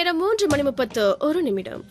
நேரம் மூன்று மணி முப்பத்து ஒரு நிமிடம்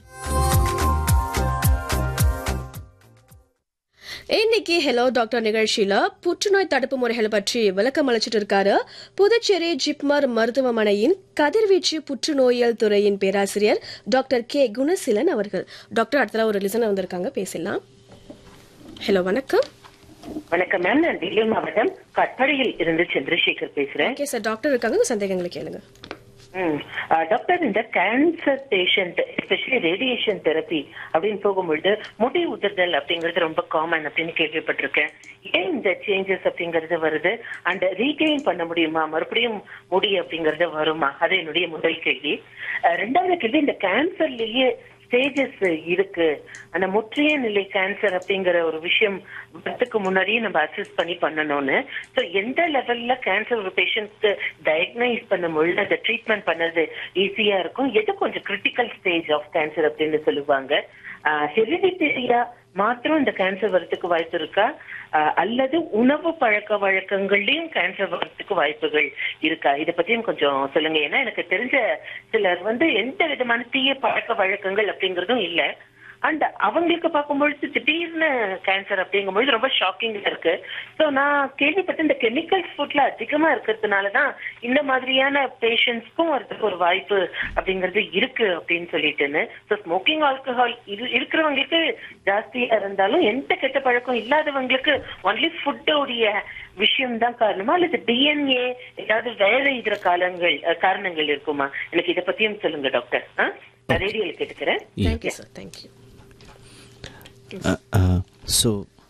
இன்னைக்கு ஹலோ டாக்டர் நிகழ்ச்சியில புற்றுநோய் தடுப்பு முறைகளை பற்றி விளக்கம் அளிச்சிட்டு இருக்காரு புதுச்சேரி ஜிப்மர் மருத்துவமனையின் கதிர்வீச்சு புற்றுநோயியல் துறையின் பேராசிரியர் டாக்டர் கே குணசீலன் அவர்கள் டாக்டர் அடுத்தல ஒரு லிசனர் வந்திருக்காங்க பேசலாம் ஹலோ வணக்கம் வணக்கம் மேம் நான் வேலூர் மாவட்டம் கட்படியில் இருந்து சந்திரசேகர் பேசுறேன் ஓகே சார் டாக்டர் இருக்காங்க உங்க சந்தேகங்களை கேளுங்க ம். ஆ, டாக்டர் இந்த cancer patient especially radiation therapy அப்படின்னு போகும்பொழுது முடி உதிர்தல் அப்படிங்கிறது ரொம்ப காமன் அப்படின்னு கேள்விப்பட்டிருக்கேன் ஏன் இந்த சேஞ்சஸ் அப்படிங்கிறது வருது அண்ட் ரீகெயின் பண்ண முடியுமா மறுபடியும் முடி அப்படிங்கறது வருமா அது என்னுடைய முதல் கேள்வி ஆ, ரெண்டாவது கேள்வி இந்த கேன்சர்லயே ஸ்டேஜஸ் இருக்கு அந்த முற்றிய நிலை கேன்சர் அப்படிங்கிற ஒரு விஷயம் வரதுக்கு முன்னாடியே நம்ம அசஸ் பண்ணி பண்ணணும்னு ஸோ எந்த லெவல்ல கேன்சர் ஒரு பேஷண்ட்க்கு டயக்னைஸ் பண்ணும்பொழுது அதை ட்ரீட்மெண்ட் பண்ணது ஈஸியா இருக்கும் எது கொஞ்சம் கிரிட்டிக்கல் ஸ்டேஜ் ஆஃப் கேன்சர் அப்படின்னு சொல்லுவாங்க ஹெரிடிட்டரியா மாத்திரம் இந்த கேன்சர் வரதுக்கு வாய்ப்பு இருக்கா ஆஹ் அல்லது உணவு பழக்க வழக்கங்கள்லயும் கேன்சர் வரதுக்கு வாய்ப்புகள் இருக்கா இதை பத்தியும் கொஞ்சம் சொல்லுங்க ஏன்னா எனக்கு தெரிஞ்ச சிலர் வந்து எந்த விதமான தீய பழக்க வழக்கங்கள் அப்படிங்கறதும் இல்ல அண்ட் அவங்களுக்கு பார்க்கும்பொழுது திடீர்னு கேன்சர் அப்படிங்கும்பொழுது ரொம்ப ஷாக்கிங்கா இருக்கு ஸோ நான் கேள்விப்பட்ட இந்த கெமிக்கல்ஸ் ஃபுட்ல அதிகமா இருக்கிறதுனால தான் இந்த மாதிரியான பேஷண்ட்ஸ்க்கும் வரதுக்கு ஒரு வாய்ப்பு அப்படிங்கிறது இருக்கு அப்படின்னு சொல்லிட்டுன்னு ஸோ ஸ்மோக்கிங் ஆல்கஹால் இது இருக்கிறவங்களுக்கு ஜாஸ்தியா இருந்தாலும் எந்த கெட்ட பழக்கம் இல்லாதவங்களுக்கு ஒன்லி ஃபுட்டோடைய விஷயம் தான் காரணமா அல்லது டிஎன்ஏ ஏதாவது வேற இதர காலங்கள் அஹ், காரணங்கள் இருக்குமா எனக்கு இதை பத்தியும் சொல்லுங்க டாக்டர் ஆ? நான் ரேடியோல கேட்டுக்கிறேன் தேங்க்யூ சார் தேங்க்யூ ஸோ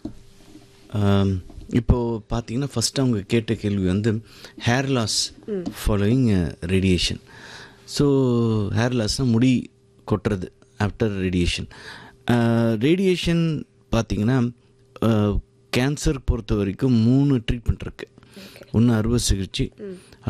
இப்போது பார்த்தீங்கன்னா ஃபஸ்ட் அவங்க கேட்ட கேள்வி வந்து hair loss following radiation so hair லாஸ்னால் முடி கொட்டுறது ஆஃப்டர் ரேடியேஷன் ரேடியேஷன் பார்த்தீங்கன்னா கேன்சர் பொறுத்த வரைக்கும் மூணு ட்ரீட்மெண்ட் இருக்குது ஒன்று அறுவை சிகிச்சை